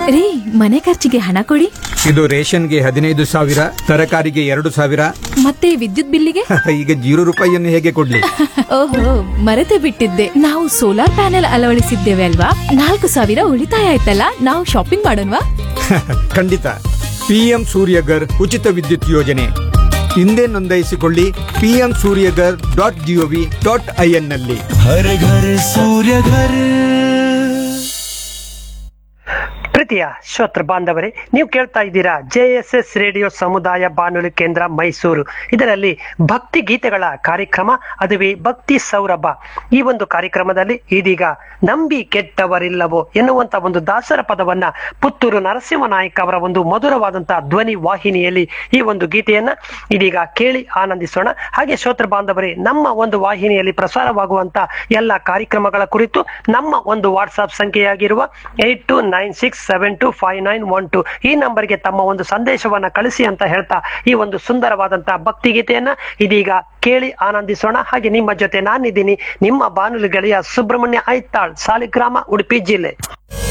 ರೀ ಮನೆ ಖರ್ಚಿಗೆ ಹಣ ಕೊಡಿ ಇದು ರೇಷನ್ಗೆ ಹದಿನೈದು ಸಾವಿರ ತರಕಾರಿಗೆ ಎರಡು ಸಾವಿರ ಮತ್ತೆ ವಿದ್ಯುತ್ ಬಿಲ್ಲಿಗೆ ಈಗ ಜೀರೋ ರೂಪಾಯಿಯನ್ನು ಹೇಗೆ ಕೊಡ್ಲಿ ಓಹೋ ಮರೆತೇ ಬಿಟ್ಟಿದ್ದೆ ನಾವು ಸೋಲಾರ್ ಪ್ಯಾನೆಲ್ ಅಳವಡಿಸಿದ್ದೇವೆ ಅಲ್ವಾ ನಾಲ್ಕು ಸಾವಿರ ಉಳಿತಾಯ ಆಯ್ತಲ್ಲ ನಾವು ಶಾಪಿಂಗ್ ಮಾಡೋಣವಾ ಖಂಡಿತ ಪಿಎಂ ಸೂರ್ಯಗರ್ ಉಚಿತ ವಿದ್ಯುತ್ ಯೋಜನೆ ಹಿಂದೆ ನೋಂದಾಯಿಸಿಕೊಳ್ಳಿ PM Suryaghar dot GOV dot IN ನಲ್ಲಿ हर घर सूर्य घर ಪ್ರೀತಿಯ ಶ್ರೋತೃ ಬಾಂಧವರೇ ನೀವು ಕೇಳ್ತಾ ಇದ್ದೀರಾ ಜೆ ಎಸ್ ಎಸ್ ರೇಡಿಯೋ ಸಮುದಾಯ ಬಾನುಲಿ ಕೇಂದ್ರ ಮೈಸೂರು ಇದರಲ್ಲಿ ಭಕ್ತಿ ಗೀತೆಗಳ ಕಾರ್ಯಕ್ರಮ ಅದುವೇ ಭಕ್ತಿ ಸೌರಭ ಈ ಒಂದು ಕಾರ್ಯಕ್ರಮದಲ್ಲಿ ಇದೀಗ ನಂಬಿ ಕೆಟ್ಟವರಿಲ್ಲವೋ ಎನ್ನುವಂತ ಒಂದು ದಾಸರ ಪದವನ್ನ ಪುತ್ತೂರು ನರಸಿಂಹ ನಾಯಕ್ ಅವರ ಒಂದು ಮಧುರವಾದಂತಹ ಧ್ವನಿ ವಾಹಿನಿಯಲ್ಲಿ ಈ ಒಂದು ಗೀತೆಯನ್ನ ಇದೀಗ ಕೇಳಿ ಆನಂದಿಸೋಣ ಹಾಗೆ ಶ್ರೋತೃ ಬಾಂಧವರೇ ನಮ್ಮ ಒಂದು ವಾಹಿನಿಯಲ್ಲಿ ಪ್ರಸಾರವಾಗುವಂತ ಎಲ್ಲ ಕಾರ್ಯಕ್ರಮಗಳ ಕುರಿತು ನಮ್ಮ ಒಂದು ವಾಟ್ಸ್ಆಪ್ ಸಂಖ್ಯೆಯಾಗಿರುವ eight two nine six seven two five nine one two ಈ ನಂಬರ್ಗೆ ತಮ್ಮ ಒಂದು ಸಂದೇಶವನ್ನ ಕಳಿಸಿ ಅಂತ ಹೇಳ್ತಾ ಈ ಒಂದು ಸುಂದರವಾದಂತಹ ಭಕ್ತಿ ಗೀತೆಯನ್ನ ಇದೀಗ ಕೇಳಿ ಆನಂದಿಸೋಣ ಹಾಗೆ ನಿಮ್ಮ ಜೊತೆ ನಾನಿದ್ದೀನಿ ನಿಮ್ಮ ಬಾನುಲಿ ಗೆಳೆಯ ಸುಬ್ರಹ್ಮಣ್ಯ ಐತಾಳ್ ಸಾಲಿಗ್ರಾಮ ಉಡುಪಿ ಜಿಲ್ಲೆ